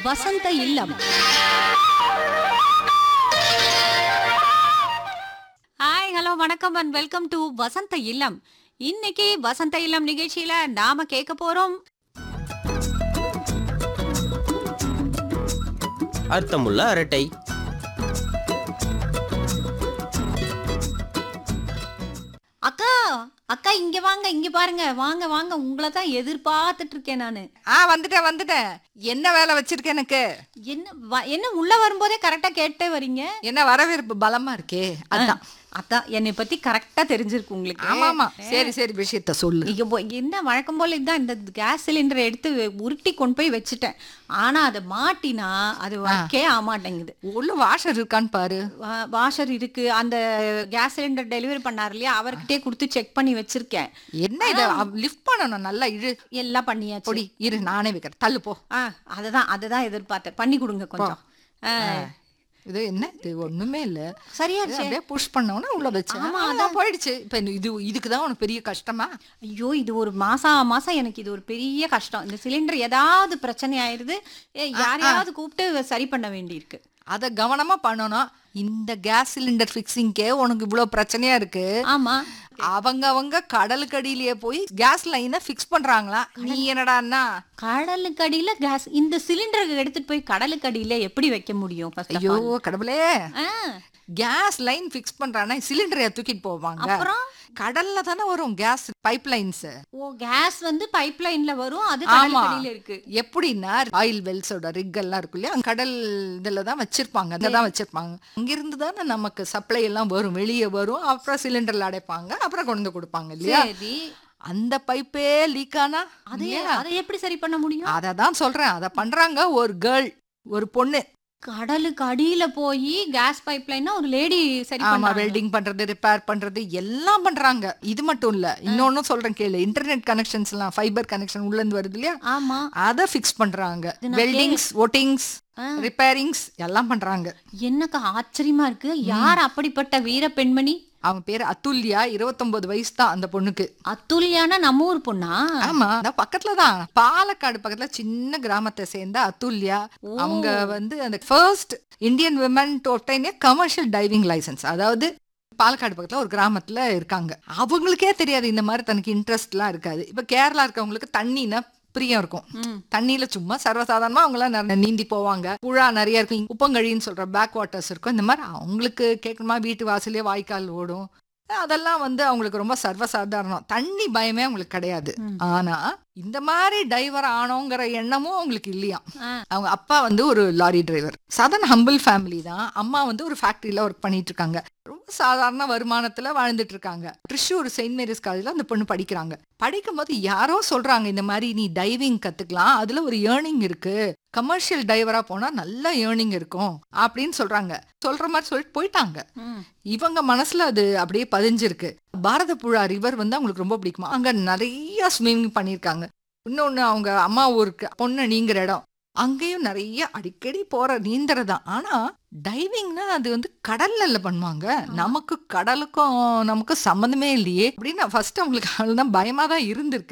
வசந்த Illam hi hello வணக்கம் and welcome to Vasantha Illam இன்னைக்கு வசந்த இல்லம் நிகழ்ச்சியில நாம கேட்க போறோம் அர்த்தமுள்ள அரட்டை அக்கா அக்கா இங்க வாங்க இங்க பாருங்க வாங்க வாங்க உங்களை தான் எதிர்பார்த்துட்டு இருக்கேன் நானு ஆ வந்துட்டேன் வந்துட்டேன் என்ன வேலை வச்சிருக்க எனக்கு என்ன வ- என்ன உள்ள வரும்போதே கரெக்டா கேட்டே வரீங்க என்ன வரவேற்பு பலமா இருக்கே அதான் அதான் என்னை பத்தி கரெக்டா தெரிஞ்சிருக்கு உங்களுக்கு ஆமா ஆமா சரி சரி விஷயத்த சொல்லு நீங்க போ- என்ன வழக்கம் போல இதான் இந்த கேஸ் சிலிண்டரை எடுத்து உருட்டி கொண்டு போய் வச்சுட்டேன் ஆனா அதை மாட்டினா அது வைக்கே ஆமாட்டேங்குது உள்ள வாஷர் இருக்கான்னு பாரு வா- வாஷர் இருக்கு அந்த கேஸ் சிலிண்டர் டெலிவரி பண்ணார் இல்லையா அவர்கிட்டயே கொடுத்து செக் பண்ணி வச்சிருக்கேன் என்ன இத லிஃப்ட் பண்ணணும் நல்லா இழு எல்லாம் பண்ணியாச்சு பொடி இரு நானே வைக்கிறேன் தள்ளு போ ஆ அதுதான் அதுதான் எதிர்பார்த்தேன் பண்ணி கொடுங்க கொஞ்சம் ஆ, இது என்ன இது ஒண்ணுமே இல்ல சரியா இது அப்படியே புஷ் பண்ணவொடனே உள்ள வச்சேன் அதான் போயிடுச்சு இப்ப இது இதுக்கு தான் உனக்கு பெரிய கஷ்டமா ஐயோ இது ஒரு மாசா மாசம் எனக்கு இது ஒரு பெரிய கஷ்டம் இந்த சிலிண்டர் ஏதாவது பிரச்சனை ஆயிருது ஏ, யாரையாவது கூப்பிட்டு சரி பண்ண வேண்டியிருக்கு அத கவனமா பண்ணணும் இந்த கேஸ் சிலிண்டர் ஃபிக்ஸிங்க்கே உனக்கு இவ்வளவு பிரச்சனையா இருக்கு ஆமா அவங்க அவங்க கடலுக்கடியிலேயே போய் கேஸ் லைனை ஃபிக்ஸ் பண்றாங்களா நீ என்னடான்னா கடலுக்கு அடியில கேஸ் இந்த சிலிண்டர் எடுத்துட்டு போய் கடலுக்கு அடியில எப்படி வைக்க முடியும் first of ஐயோ all? கடவுளே ஆ, கேஸ் லைன் ஃபிக்ஸ் பண்றானா சிலிண்டரை தூக்கிட்டு போவாங்க அப்புறம் கடல்ல தானே வரும் gas pipe lines oh gas வந்து பைப் லைன்ல வரும் அது ஆமா கடலுக்கு அடியில இருக்கு எப்படின்னா ஆயில் வெல்ஸோட ரிக் எல்லாம் இருக்கு இல்லையா அங்க கடல் இதுல தான் வச்சிருப்பாங்க அங்க தான் வச்சிருப்பாங்க அங்கிருந்து தானே நமக்கு சப்ளை எல்லாம் வரும் வெளியே வரும் அப்புறம் சிலிண்டர்ல அடைப்பாங்க அப்புறம் கொண்டு வந்து கொடுப்பாங்க இல்லையா சரி அந்த பைப்பே லீக் ஆனா அது அதை எப்படி சரி பண்ண முடியும் அதை தான் சொல்றேன் அதை பண்றாங்க ஒரு கேர்ள் ஒரு பொண்ணு கடலுக்கு அடியில போய் கேஸ் பைப் லைன்னா ஒரு லேடி சரி ஆமா பண்ணாங்க வெல்டிங் பண்றது ரிப்பேர் பண்றது எல்லாம் பண்றாங்க இது மட்டும் இல்ல இன்னொன்னும் சொல்றேன் கேளு இன்டர்நெட் கனெக்ஷன்ஸ் எல்லாம் ஃபைபர் கனெக்ஷன் உள்ள இருந்து வருது இல்லையா ஆமா அத ஃபிக்ஸ் பண்றாங்க இது நான் வெல்டிங்ஸ் ஒட்டிங்ஸ் ஆ. ரிப்பேரிங்ஸ் எல்லாம் பண்றாங்க என்னக்கா ஆச்சரியமா இருக்கு யார் அப்படிப்பட்ட வீர பெண்மணி அவன் பேரு அத்துல்யா 29 வயசு தான் அந்த பொண்ணுக்கு அத்துலியான நம்ம ஊர் பொண்ணா ஆமா அதான் பக்கத்துல தான் பாலக்காடு பக்கத்துல சின்ன கிராமத்தை சேர்ந்த அத்துல்யா அவங்க வந்து அந்த first Indian women to obtain commercial diving licence அதாவது பாலக்காடு பக்கத்துல ஒரு கிராமத்துல இருக்காங்க அவங்களுக்கே தெரியாது இந்த மாதிரி தனக்கு இன்ட்ரெஸ்ட்லாம் இருக்காது இப்ப கேரளா இருக்கவங்களுக்கு தண்ணினா பிரியம் இருக்கும் ம். தண்ணியில சும்மா சர்வசாதாரணமா அவங்களாம் நிறைய நீந்தி போவாங்க புழா நிறைய இருக்கும் உப்பங்கழின்னு சொல்ற பேக் வாட்டர்ஸ் இருக்கும் இந்த மாதிரி அவங்களுக்கு கேட்கணுமா வீட்டு வாசலே வாய்க்கால் ஓடும் அதெல்லாம் வந்து அவங்களுக்கு ரொம்ப சர்வசாதாரணம் தண்ணி பயமே அவங்களுக்கு கிடையாது ஆனா இந்த மாதிரி டைவர் ஆனோங்கிற எண்ணமும் அவங்களுக்கு இல்லையா ஆ. அவங்க அப்பா வந்து ஒரு லாரி டிரைவர் சாதாரண ஹம்பிள் ஃபேமிலி தான் அம்மா வந்து ஒரு ஃபேக்டரியில ஒர்க் பண்ணிட்டு இருக்காங்க ரொம்ப சாதாரண வருமானத்துல வாழ்ந்துட்டு இருக்காங்க ட்ரிஷூர் செயின்ட் மேரிஸ் காலேஜ்ல அந்த பொண்ணு படிக்கிறாங்க படிக்கும்போது யாரோ சொல்றாங்க இந்த மாதிரி நீ டைவிங் கத்துக்கலாம் அதுல ஒரு ஏர்னிங் இருக்கு கமர்ஷியல் டைவரா போனா நல்ல ஏர்னிங் இருக்கும் அப்படின்னு சொல்றாங்க சொல்ற மாதிரி சொல்லிட்டு போயிட்டாங்க ம். இவங்க மனசுல அது அப்படியே பதிஞ்சிருக்கு பாரத புழா ரிவர் வந்து அவங்களுக்கு ரொம்ப பிடிக்குமா அங்க நிறைய ஸ்விம்மிங் பண்ணியிருக்காங்க இன்னொன்னு அவங்க அம்மா ஊருக்கு பொண்ணு நீங்கிற இடம் அங்கேயும் நிறைய அடிக்கடி போற நீந்தறதான் ஆனா டைவிங்னா அது வந்து கடல்ல இல்ல பண்ணுவாங்க நமக்கு கடலுக்கும் நமக்கு சம்மந்தமே இல்லையே அப்படின்னு ஃபர்ஸ்ட் அவங்களுக்கு அதுதான் பயமா தான் இருந்திருக்கு